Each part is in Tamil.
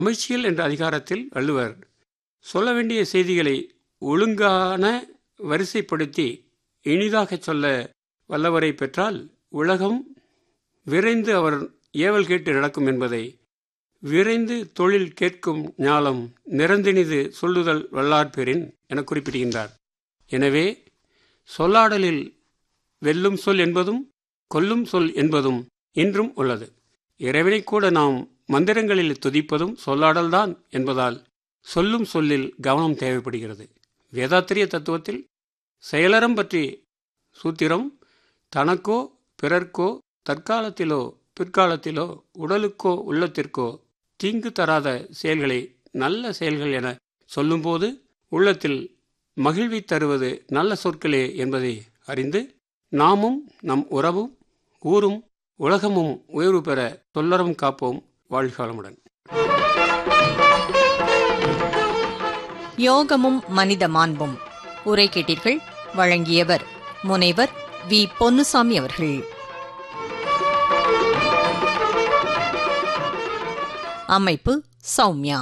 அமைச்சியல் என்ற அதிகாரத்தில் வள்ளுவர் சொல்ல வேண்டிய செய்திகளை ஒழுங்கான வரிசைப்படுத்தி இனிதாகச் சொல்ல வல்லவரை பெற்றால் உலகம் விரைந்து அவர் ஏவல் கேட்டு நடக்கும் என்பதை விரைந்து தொழில் கேட்கும் ஞாலம் நிறந்தினிது சொல்லுதல் வல்லார்பெறின் என குறிப்பிடுகின்றார் எனவே சொல்லாடலில் வெல்லும் சொல் என்பதும் கொல்லும் சொல் என்பதும் இன்றும் உள்ளது இறைவனை கூட நாம் மந்திரங்களில் துதிப்பதும் சொல்லாடல்தான் என்பதால் சொல்லும் சொல்லில் கவனம் தேவைப்படுகிறது வேதாத்திரிய தத்துவத்தில் செயலறம் பற்றி சூத்திரம் தனக்கோ பிறர்க்கோ தற்காலத்திலோ பிற்காலத்திலோ உடலுக்கோ உள்ளத்திற்கோ தீங்கு தராத செயல்களை நல்ல செயல்கள் என சொல்லும்போது உள்ளத்தில் மகிழ்வி தருவது நல்ல சொற்களே என்பதை அறிந்து நாமும் நம் உறவும் ஊரும் உலகமும் உயர்வு பெற சொல்லறம் காப்போம் வாழ்காலமுடன் யோகமும் மனித மாண்பும் உரை கேட்டீர்கள் வழங்கியவர் முனைவர் வி பொன்னுசாமி அவர்கள் அமைப்பு சௌமியா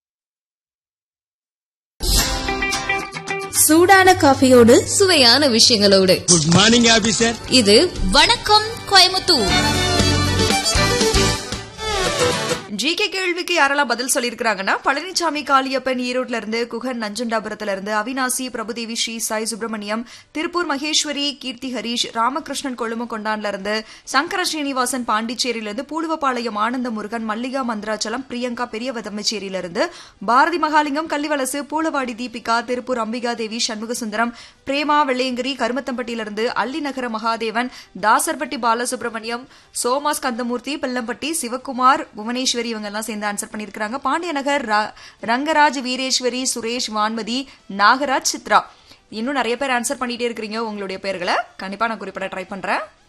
சூடான காஃபியோடு சுவையான விஷயங்களோடு குட் மார்னிங் ஆபீசர் இது வணக்கம் கோயமுத்தூர் ஜிகே கேள்விக்கு யாரெல்லாம் பதில் சொல்லியிருக்காங்கன்னா பழனிசாமி காளியப்பன் ஈரோட்ல இருந்து குகன் நஞ்சண்டாபுரத்துல இருந்து அவினாசி பிரபுதேவி ஸ்ரீ சாய் சுப்பிரமணியம் திருப்பூர் மகேஸ்வரி கீர்த்தி ஹரீஷ் ராமகிருஷ்ணன் கொழுமக்கொண்டான்ல இருந்து சங்கர ஸ்ரீனிவாசன் பாண்டிச்சேரியில இருந்து பூலுவபாளையம் ஆனந்த முருகன் மல்லிகா மந்திராச்சலம் பிரியங்கா பெரியவதம்மச்சேரியில இருந்து பாரதி மகாலிங்கம் கள்ளிவலசு பூலவாடி தீபிகா திருப்பூர் அம்பிகா தேவி சண்முகசுந்தரம் பிரேமா வெள்ளையங்கிரி கருமத்தம்பட்டியிலிருந்து அல்லிநகர மகாதேவன் தாசர்பட்டி பாலசுப்ரமணியம் சோமாஸ் கந்தமூர்த்தி பெல்லம்பட்டி சிவகுமார் புவனேஸ்வரி இவங்க எல்லாம் சேர்ந்து ஆன்சர் பண்ணிருக்காங்க பாண்டியநகர் ர- ரங்கராஜ் வீரேஸ்வரி சுரேஷ் வான்மதி நாகராஜ் சித்ரா இன்னும் நிறைய பேர் ஆன்சர் பண்ணிட்டே இருக்கிறீங்க உங்களுடைய பேர்களை கண்டிப்பா நான் குறிப்பிட ட்ரை பண்றேன்